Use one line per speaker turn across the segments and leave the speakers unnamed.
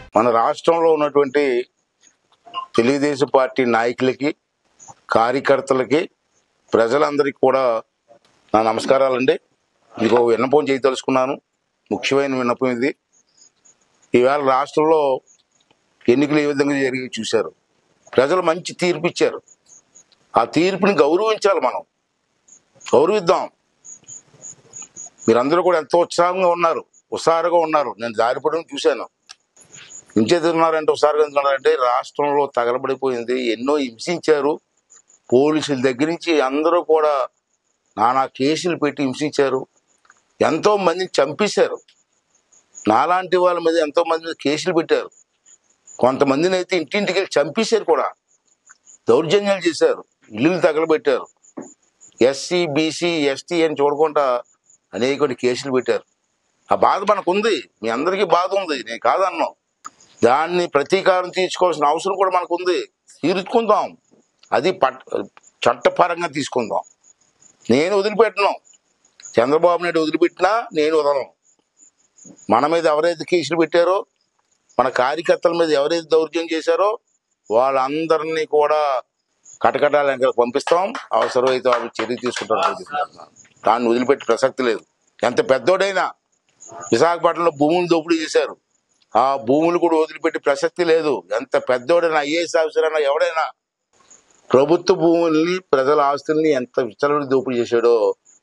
మన రాష్ట్రంలో ఉన్నటువంటి తెలుగుదేశం పార్టీ నాయకులకి కార్యకర్తలకి ప్రజలందరికీ కూడా నా నమస్కారాలండి మీకు ఒక విన్నపం చేయదలుచుకున్నాను ముఖ్యమైన విన్నపం ఇది ఈవేళ రాష్ట్రంలో ఎన్నికలు ఏ విధంగా జరిగి చూశారు ప్రజలు మంచి తీర్పు ఇచ్చారు ఆ తీర్పుని గౌరవించాలి మనం గౌరవిద్దాం మీరందరూ కూడా ఎంతో ఉత్సాహంగా ఉన్నారు ఉత్సాహంగా ఉన్నారు నేను జారిపడడం చూశాను ఇంచేది ఉన్నారంటే ఉత్సాహంగా ఉన్నారంటే రాష్ట్రంలో తగలబడిపోయింది ఎన్నో హింసించారు పోలీసుల దగ్గర నుంచి అందరూ కూడా నానా కేసులు పెట్టి హింసించారు ఎంతో మందిని చంపేశారు నాలాంటి వాళ్ళ మీద ఎంతో మంది మీద కేసులు పెట్టారు కొంతమందిని అయితే ఇంటింటికి వెళ్ళి చంపేశారు కూడా దౌర్జన్యాలు చేశారు ఇల్లులు తగలబెట్టారు ఎస్సీ బీసీ ఎస్టీ అని చూడకుండా అనేక కేసులు పెట్టారు ఆ బాధ మనకు ఉంది మీ అందరికీ బాధ ఉంది నేను కాదన్నాం దాన్ని ప్రతీకారం తీర్చుకోవాల్సిన అవసరం కూడా మనకు ఉంది తీర్చుకుందాం అది పట్ చట్టపరంగా తీసుకుందాం నేను వదిలిపెట్టను చంద్రబాబు నాయుడు వదిలిపెట్టినా నేను వదలను మన మీద ఎవరైతే కేసులు పెట్టారో మన కార్యకర్తల మీద ఎవరైతే దౌర్జన్యం చేశారో వాళ్ళందరినీ కూడా కటకటాల వెనకాల పంపిస్తాం అవసరమైతే వాళ్ళు చర్య తీసుకుంటారు దాన్ని వదిలిపెట్టే ప్రసక్తి లేదు ఎంత పెద్దోడైనా విశాఖపట్నంలో భూములు దోపిడీ చేశారు ఆ భూములు కూడా వదిలిపెట్టే ప్రసక్తి లేదు ఎంత పెద్దోడైనా ఐఏఎస్ ఆఫీసర్ అయినా ఎవడైనా ప్రభుత్వ భూముల్ని ప్రజల ఆస్తుల్ని ఎంత విచ్చలవిడి దోపిడీ చేశాడో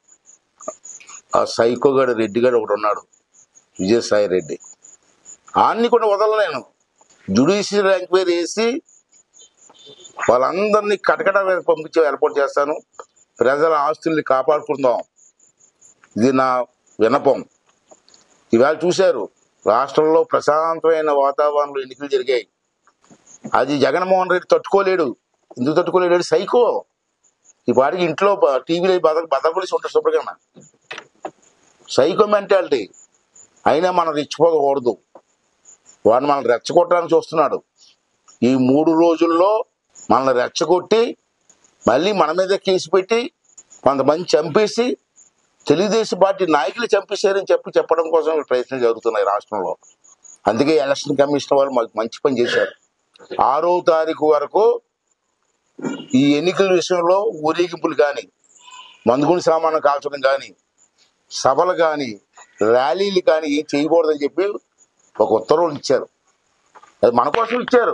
ఆ సైకోగాడు రెడ్డి గారు ఒకడు ఉన్నాడు విజయసాయి రెడ్డి ఆన్ని కూడా వదలలేను జ్యుడిషియల్ ఎంక్వైరీ వేసి వాళ్ళందరినీ కటకట పంపించి ఏర్పాటు చేస్తాను ప్రజల ఆస్తుల్ని కాపాడుకుందాం ఇది నా వినపం ఇవాళ చూశారు రాష్ట్రంలో ప్రశాంతమైన వాతావరణంలో ఎన్నికలు జరిగాయి అది జగన్మోహన్ రెడ్డి తట్టుకోలేడు ఎందుకు తట్టుకోలేడు సైకో ఈ పాటికి ఇంట్లో బ- టీవీలో బదల బదలకొలిసి ఉంటారు శుభ్రంగా సైకో మెంటాలిటీ అయినా మనం రెచ్చిపోకూడదు వాడిని మనం రెచ్చగొట్టడానికి చూస్తున్నాడు ఈ మూడు రోజుల్లో మనల్ని రెచ్చగొట్టి మళ్ళీ మన మీద కేసు పెట్టి కొంతమంది చంపేసి తెలుగుదేశం పార్టీ నాయకులు చంపేశారని చెప్పి చెప్పడం కోసం ప్రయత్నం జరుగుతున్నాయి రాష్ట్రంలో అందుకే ఎలక్షన్ కమిషన్ వాళ్ళు మాకు మంచి పని చేశారు ఆరో తారీఖు వరకు ఈ ఎన్నికల విషయంలో ఊరేగింపులు కానీ మందుగుని సామాను కాల్చడం కానీ సభలు కానీ ర్యాలీలు కానీ ఏం చేయకూడదని చెప్పి ఒక ఉత్తర్వులు ఇచ్చారు అది మన కోసం ఇచ్చారు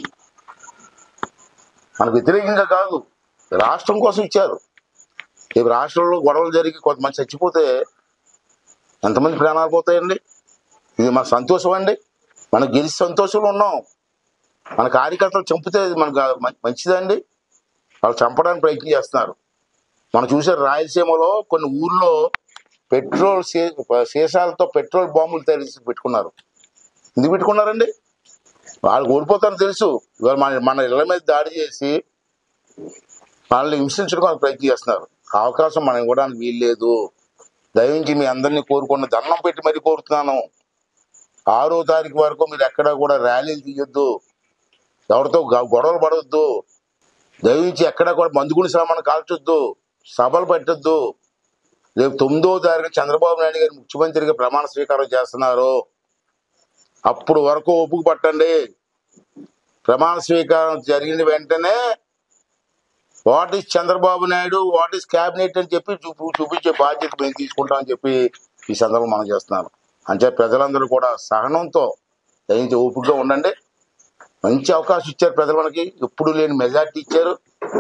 మన వ్యతిరేకంగా కాదు రాష్ట్రం కోసం ఇచ్చారు రేపు రాష్ట్రంలో గొడవలు జరిగి కొంతమంది చచ్చిపోతే ఎంతమంది ప్రాణాలు పోతాయండి ఇది మన సంతోషం అండి మనం గెలిచి సంతోషంలో ఉన్నాం మన కార్యకర్తలు చంపితే ఇది మనకు మ- మంచిదండి వాళ్ళు చంపడానికి ప్రయత్నం చేస్తున్నారు మనం చూసారు రాయలసీమలో కొన్ని ఊర్లో పెట్రోల్ సీ- సీసాలతో పెట్రోల్ బాంబులు తయారు చేసి పెట్టుకున్నారు ఎందుకు పెట్టుకున్నారండి వాళ్ళు ఓడిపోతారని తెలుసు ఇవాళ మన మన ఇళ్ల మీద దాడి చేసి వాళ్ళని హింసించడానికి ప్రయత్నం చేస్తున్నారు ఆ అవకాశం మనం ఇవ్వడానికి వీల్లేదు దయించి మీ అందరినీ కోరుకున్న దండం పెట్టి మరీ కోరుతున్నాను ఆరో తారీఖు వరకు మీరు ఎక్కడ కూడా ర్యాలీలు తీయొద్దు ఎవరితో గ- గొడవలు పడవద్దు దయించి ఎక్కడ కూడా మందుగుని సామాను కాల్చొద్దు సభలు పెట్టొద్దు రేపు తొమ్మిదో తారీఖు చంద్రబాబు నాయుడు గారు ముఖ్యమంత్రిగా ప్రమాణ స్వీకారం చేస్తున్నారు అప్పుడు వరకు ఒప్పుకు పట్టండి ప్రమాణ స్వీకారం జరిగిన వెంటనే what is Chandrababu Naidu what is cabinet అని చెప్పి చూపు చూపించే బాధ్యత మేము తీసుకుంటామని చెప్పి ఈ సందర్భం మనం చేస్తున్నాను అంటే ప్రజలందరూ కూడా సహనంతో దయించి ఓపికగా ఉండండి మంచి అవకాశం ఇచ్చారు ప్రజలు మనకి ఎప్పుడు లేని మెజార్టీ ఇచ్చారు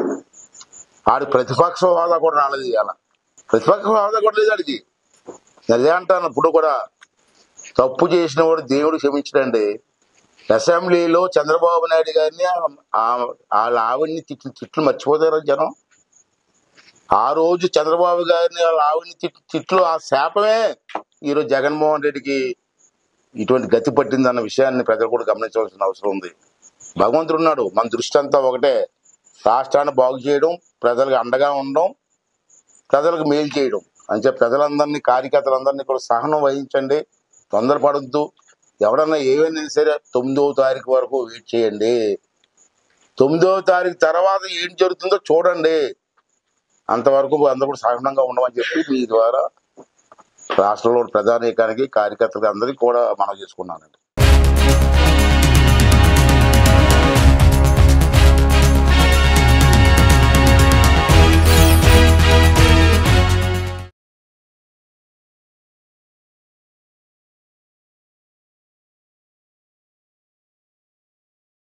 ఆడి ప్రతిపక్ష హోదా కూడా రాలేదు ఇవాళ ప్రతిపక్ష హోదా కూడా లేదు ఆడికి అదే అంటాను ఇప్పుడు కూడా తప్పు చేసిన వాడు దేవుడు క్షమించడండి అసెంబ్లీలో చంద్రబాబు నాయుడు గారిని ఆ- వాళ్ళ ఆవిడ్ని తిట్లు తిట్లు మర్చిపోతారు జనం ఆ రోజు చంద్రబాబు గారిని వాళ్ళ ఆవిడ్ని తిట్లు తిట్లు ఆ శాపమే ఈరోజు జగన్మోహన్ రెడ్డికి ఇటువంటి గతి పట్టిందన్న విషయాన్ని ప్రజలు కూడా గమనించవలసిన అవసరం ఉంది భగవంతుడు ఉన్నాడు మన దృష్టి అంతా ఒకటే రాష్ట్రాన్ని బాగు చేయడం ప్రజలకు అండగా ఉండడం ప్రజలకు మేలు చేయడం అని చెప్పి ప్రజలందరినీ కార్యకర్తలందరినీ కూడా సహనం వహించండి తొందరపడద్దు ఎవడన్నా ఏమైనా సరే తొమ్మిదవ తారీఖు వరకు వెయిట్ చేయండి తొమ్మిదవ తారీఖు తర్వాత ఏం జరుగుతుందో చూడండి అంతవరకు అందరూ కూడా సహనంగా ఉండమని చెప్పి మీ ద్వారా రాష్ట్రంలో ప్రధానికానికి కార్యకర్తలకు అందరికీ కూడా మనం చేసుకున్నానండి